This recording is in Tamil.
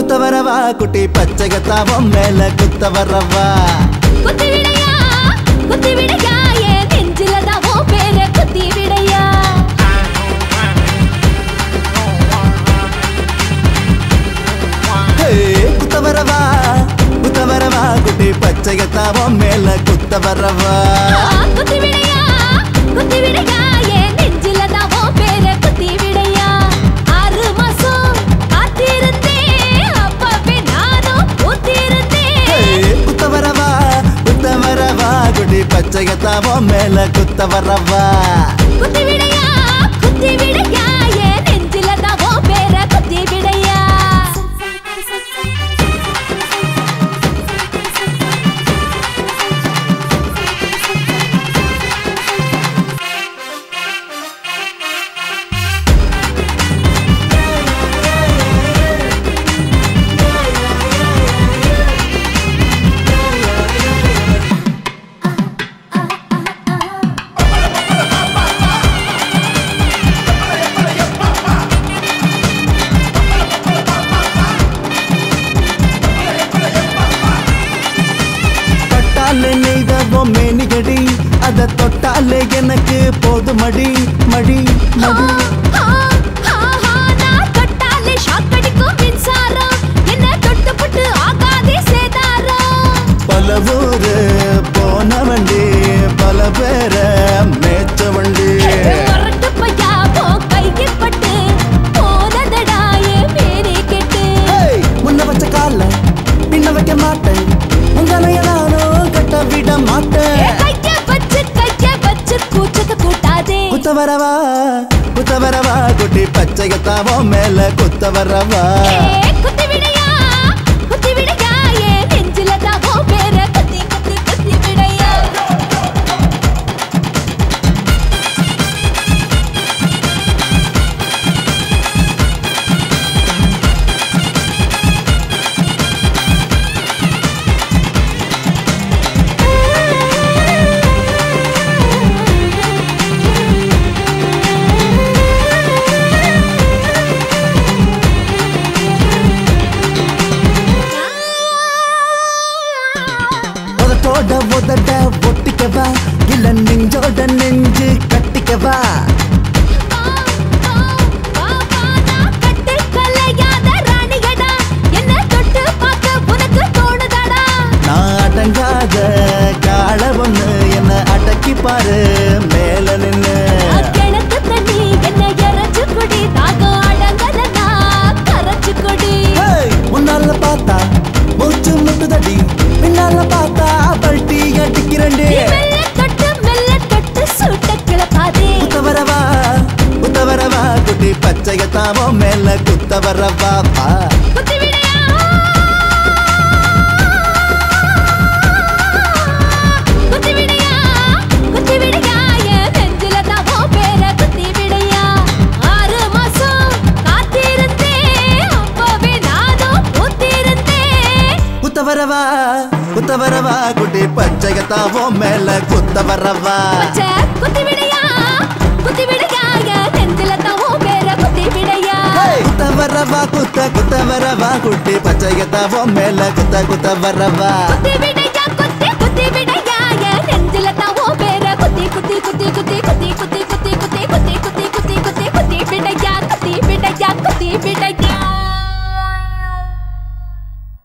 குத்த வரவா குட்டி பச்சைகத்தாவும் மேல குத்த வரவா குத்தி விடையா குத்தி விடையா என் நெஞ்சில தான் உன் பேர குத்தி விடையா ஹே, குத்த வரவா குத்த வரவா குட்டி பச்சைகத்தாவும் மேல குத்த வரவா ஆ, குத்தி விடையா குத்தி விடையா என் நெஞ்சில தான் உன் பேர குத்தி விடையா ஆறு மாசம் காத்திருந்தேன் அப்பவே நானும் ஹே, ஊத்திருந்தேன் குத்த வரவா குத்த வரவா குட்டி பச்சைகத்தாவும் மேல குத்த வரவா குத்தி விடையா குத்தி விடையா என் நெஞ்சில தான் உன் பேர குத்தி விடையா தொட்டாலே நெய்தவும் மேனிகடி அத தொட்டாலே எனக்கு போதுமடி மடி மடி ஆ, ஆ, ஆ, நான் தொட்டாலே shock அடிக்கும் மின்சாரம். என்ன தொட்டுப்புட்டு ஆகாதே சேதாரம். பல ஊரு போன வண்டி பல பேர மேய்ச்ச வண்டி முரட்டு பையா, உன் கையில் பட்டு போனதடா என் பேரே கெட்டு. ஹேய், முன்ன வச்ச கால பின்ன வைக்க மாட்டேன் உங்களைய நானும் கட்ட விட என் மாட்டேன் கைய வச்சு, கைய வச்சு கூச்சத்தை கூட்டாதே. குத்த வரவா குத்த வரவா குட்டி பச்சைகத்தாவோ மேல குத்த வரவா ஏ, குத்தி விடையா, குத்தி விடையா, என் நெஞ்சில தான் உன் பேரை குத்தி, குத்தி, குத்தி விடையா. உதட்டோட உதட்ட ஒட்டிக்கவா இல்ல நெஞ்சோட நெஞ்சு கட்டிக்கவா வா, வா, வா, வா, நான் கட்டிக் கலையாத ராணியடா. என்னை தொட்டு பார்க்க உனக்கு தோணுதடா. நான் அடங்காத கால ஒண்ணு என்ன அடக்கி பாரு மேல நின்னு கிணத்து தண்ணி என்னை இறைச்சு குடி. தாகம் அடங்கலன்னா கரைச்சு குடி. ஹேய், முன்னால பார்த்தா மூச்சு முட்டுதடி பின்னால பார்த்தா பல்ட்டி அடிக்கிறண்டே நீ மெல்ல தொட்டு, மெல்ல தொட்டு சூட்ட கிளப்பாதே. குத்த வரவா குத்த வரவா குட்டி பச்சையத்தாவோ மேல குத்த வரவா வா குத்தி விடையா. குத்தி விடையா, குத்தி விடையா, என் நெஞ்சில தான் உன் பேரை குத்தி விடையா. ஆறு மாசம் காத்திருந்தேன், அப்பவே நானும் ஊத்திருந்தேன். குத்த வரவா குத்த வரவா குட்டி பச்சையத்தாவோ மேல குத்த வரவா பச்சை குத்தி விடையா, குத்தி விடையா, என் நெஞ்சில தான் உன் பேரை குத்தி விடையா. ஹேய், குத்த வரவா குத்த குத்த வரவா குட்டி பச்சையத்தாவோ மேல குத்த குத்த வரவா குத்தி விடையா